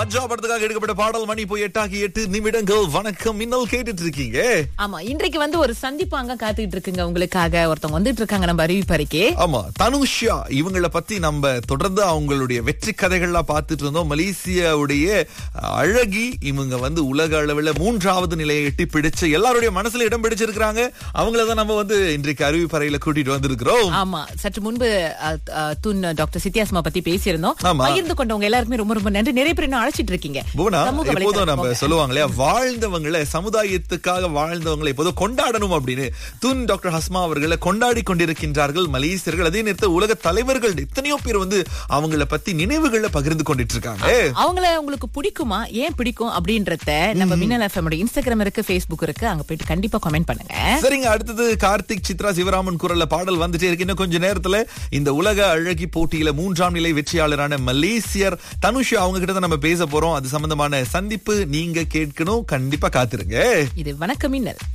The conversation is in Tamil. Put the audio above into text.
மஜ்ஜா படத்துக்காக எடுக்கப்பட்ட பாடல் மணி போய் எட்டாகி எட்டு நிமிடங்கள் வணக்கம் மின்னல் கேட்டுட்டு இருக்கீங்க ஆமா இன்றைக்கு வந்து ஒரு சந்திப்பு அங்க காத்துக்கிட்டு இருக்குங்க உங்களுக்காக ஒருத்தவங்க வந்துட்டு இருக்காங்க நம்ம அறிவிப்பறைக்கு ஆமா தனுஷ்யா இவங்கள பத்தி நம்ம தொடர்ந்து அவங்களுடைய வெற்றி கதைகள்லாம் பார்த்துட்டு இருந்தோம் மலேசியாவுடைய அஹ், அழகி இவங்க வந்து உலக அளவுல மூன்றாவது நிலையை எட்டி பிடிச்சு எல்லாருடைய மனசுல இடம் பிடிச்சிருக்காங்க அவங்கள தான் நம்ம வந்து இன்றைக்கு அறிவிப்பறையில கூட்டிட்டு வந்திருக்கிறோம் ஆமா சற்று முன்பு அ, அ, துன் டாக்டர் சித்தியாஸ்மா பத்தி பேசியிருந்தோம் ஆமா. பகிர்ந்து கொண்டவங்க எல்லாருக்குமே ரொம்ப ரொம்ப நன்றி நிறைய பேர் இன்னும் அழைச்சிட்டு இருக்கீங்க புவனா சமூக எப்போதும் வலைத்தளம் நம்ம போங்க. சொல்லுவாங்க இல்லையா வாழ்ந்தவங்களை சமுதாயத்துக்காக வாழ்ந்தவங்களை எப்போதும் கொண்டாடணும் அப்படின்னு துன் டாக்டர் ஹஸ்மா அவர்களை கொண்டாடி கொண்டிருக்கின்றார்கள் மலேசியர்கள் அதே நேரத்தில் உலக தலைவர்கள் எத்தனையோ பேர் வந்து அவங்கள பத்தி நினைவுகளை பகிர்ந்து கொண்டிட்டு இருக்காங்க அவங்கள உங்களுக்கு பிடிக்குமா ஏன் பிடிக்கும் அப்படின்றத நம்ம மின்னல் எஃப்எம் இன்ஸ்டாகிராம் இருக்கு Facebook இருக்கு அங்க போயிட்டு கண்டிப்பா கமெண்ட் பண்ணுங்க சரிங்க அடுத்தது கார்த்திக் சித்ரா சிவராமன் குரல்ல பாடல் வந்துட்டே இருக்கு இன்னும் கொஞ்ச நேரத்துல இந்த உலக அழகி போட்டியில மூன்றாம் நிலை வெற்றியாளரான மலேசியர் தனுஷ் அவங்க கிட்ட தான் நம்ம பேச போறோம் அது சம்பந்தமான சந்திப்பு நீங்க கேட்கணும் கண்டிப்பா காத்திருங்க இது வணக்கம் மின்னல்